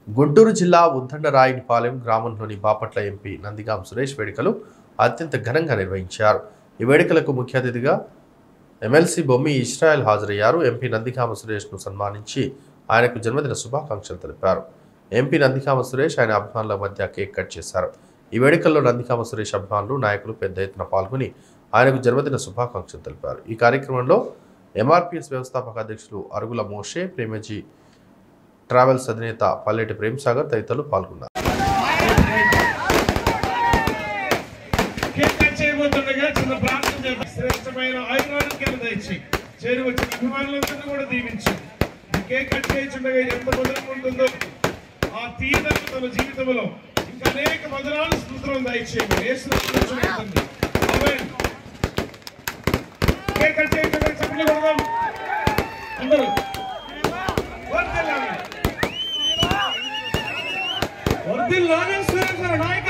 గుంటూరు జిల్లా ఉద్దండరాయునిపాలెం గ్రామంలోని బాపట్ల ఎంపీ నందిగాం సురేష్ వేడుకలు అత్యంత ఘనంగా నిర్వహించారు ఈ వేడుకలకు ముఖ్య అతిథిగా ఎమ్మెల్సీ బొమ్మి ఇస్రాయల్ హాజరయ్యారు ఎంపీ నందిగామ సురేష్ను సన్మానించి ఆయనకు జన్మదిన శుభాకాంక్షలు తెలిపారు ఎంపీ నందిగామ సురేష్ ఆయన అభిమానుల మధ్య కేక్ కట్ చేశారు ఈ వేడుకల్లో నందిగామ సురేష్ అభిమానులు నాయకులు పెద్ద ఎత్తున పాల్గొని ఆయనకు జన్మదిన శుభాకాంక్షలు తెలిపారు ఈ కార్యక్రమంలో ఎంఆర్పిఎస్ వ్యవస్థాపక అధ్యక్షులు అరుగుల మోషే ప్రేమజీ ట్రావెల్స్ అధినేత పల్లెటి ప్రేమ్ సాగర్ తదితరులు పాల్గొన్నారు కేక్ కట్ చేయబోతుండగా చిన్న ప్రార్థన చేద్దాం శ్రేష్టమైన ఆయుర్వేదికలు తెచ్చి చేరి వచ్చిన అభిమానులందరినీ కూడా దీవించి ఈ కేక్ కట్ చేయించుండగా ఇది ఎంత మధురం ఉంటుందో ఆ తీయదల తన జీవితంలో ఇంకా అనేక మధురాలు స్మృతులను దయచేయండి యేసు నామములో తండ్రి. ఆమేన్. కేక్ కట్ చేయించుండగా చప్పట్లు కొడదాం అందరూ వర్ధిల్లాలి. వర్ధిల్లాలి సురేశ్వర నాయక్